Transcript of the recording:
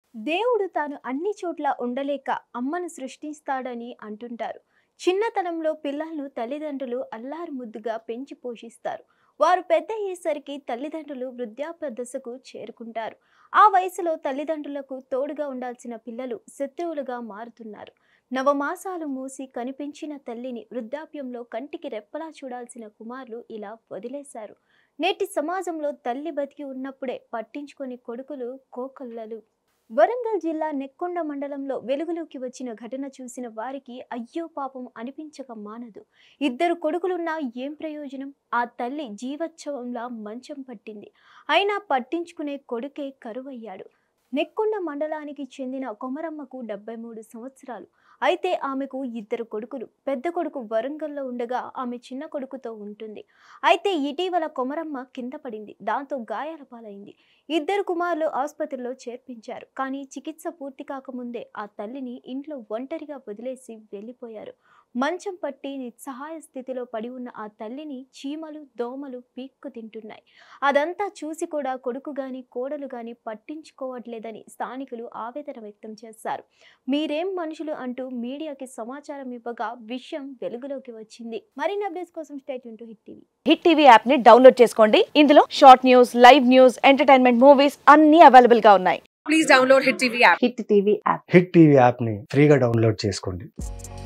దేవుడు తాను అన్ని చోట్ల ఉండలేక అమ్మను సృష్టిస్తాడని అంటుంటారు చిన్నతనంలో పిల్లలను తల్లిదండ్రులు అల్లారు ముద్దుగా పెంచి పోషిస్తారు వారు పెద్ద అయ్యేసరికి తల్లిదండ్రులు వృద్ధాప్య దశకు చేరుకుంటారు ఆ వయసులో తల్లిదండ్రులకు తోడుగా ఉండాల్సిన పిల్లలు శత్రువులుగా మారుతున్నారు నవమాసాలు మూసి కనిపించిన తల్లిని వృద్ధాప్యంలో కంటికి రెప్పలా చూడాల్సిన కుమారులు ఇలా వదిలేశారు నేటి సమాజంలో తల్లి బతికి ఉన్నప్పుడే పట్టించుకొని కొడుకులు కోకొల్లలు వరంగల్ జిల్లా నెక్కొండ మండలంలో వెలుగులోకి వచ్చిన ఘటన చూసిన వారికి అయ్యో పాపం అనిపించక మానదు ఇద్దరు కొడుకులున్నా ఏం ప్రయోజనం ఆ తల్లి జీవోత్సవంలా మంచం పట్టింది అయినా పట్టించుకునే కొడుకే కరువయ్యాడు నెక్కొండ మండలానికి చెందిన కొమరమ్మకు డెబ్బై మూడు సంవత్సరాలు అయితే ఆమెకు ఇద్దరు కొడుకులు పెద్ద కొడుకు వరంగల్లో ఉండగా ఆమె చిన్న కొడుకుతో ఉంటుంది అయితే ఇటీవల కొమరమ్మ కింద పడింది దాంతో గాయాల పాలైంది ఇద్దరు కుమారులు ఆసుపత్రిలో చేర్పించారు కానీ చికిత్స పూర్తి కాకముందే ఆ తల్లిని ఇంట్లో ఒంటరిగా వదిలేసి వెళ్ళిపోయారు మంచం పట్టి నిస్సహాయ స్థితిలో పడి ఉన్న ఆ తల్లిని చీమలు దోమలు పీక్కు తింటున్నాయి అదంతా చూసి కూడా కొడుకు గాని కోడలు గాని పట్టించుకోవట్లేదని స్థానికులు ఆవేదన వ్యక్తం చేశారు మీరేం మనుషులు అంటూ మీడియాకి సమాచారం ఇవ్వగా విషయం వెలుగులోకి వచ్చింది మరిన్ని అప్డేట్స్ కోసం state to hit TV hit TV app ని డౌన్లోడ్ చేసుకోండి ఇందులో short news live news entertainment movies అన్ని అవైలబుల్ గా ఉన్నాయి please download Hit TV app. Hit TV app hit TV యాప్ని ఫ్రీగా డౌన్లోడ్ చేసుకోండి